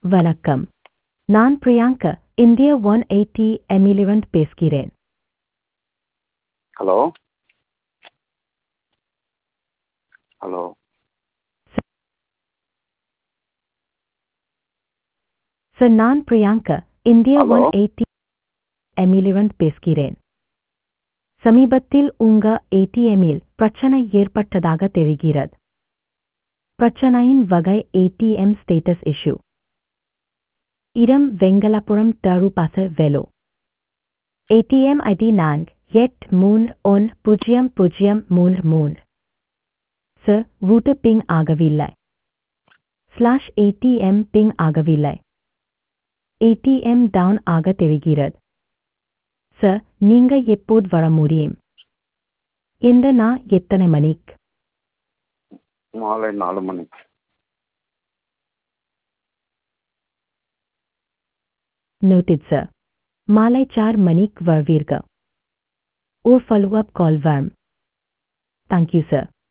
வணக்கம் நான் Priyanka India one eighty எமிலிவண்ட் பேசுகிறேன் ஹலோ ஹலோ சார் நான் Priyanka India Hello? One eighty எமிலிவண்ட் பேசுகிறேன் சமீபத்தில் உங்க ஏடிஎம்மில் பிரச்சனை ஏற்பட்டதாக தெரிகிறது பிரச்சனையின் வகை ஏடிஎம் ஸ்டேட்டஸ் இஷ்யூ இடம் வெங்கலாபுரம் தருபாச வெலோ ஏடிஎம் ஐடி நான்கு எட் மூணு ஒன் பூஜ்ஜியம் பூஜ்ஜியம் மூணு மூணு சார் ரூட்டு பிங் ஆகவில்லை ஸ்லாஷ் ஏடிஎம் பிங் ஆகவில்லை ஏடிஎம் டவுன் ஆக தெரிகிறது சார் நீங்க எப்போது வர முடியும் இந்த நான் எத்தனை மணிக்கு மாலை நாலு மணிக்கு நோட்டட் சார் மாலை சார் மணிக்கு வருவீர்கள் ஒரு ஃபாலோ அப் கால் வரும் தேங்க்யூ சார்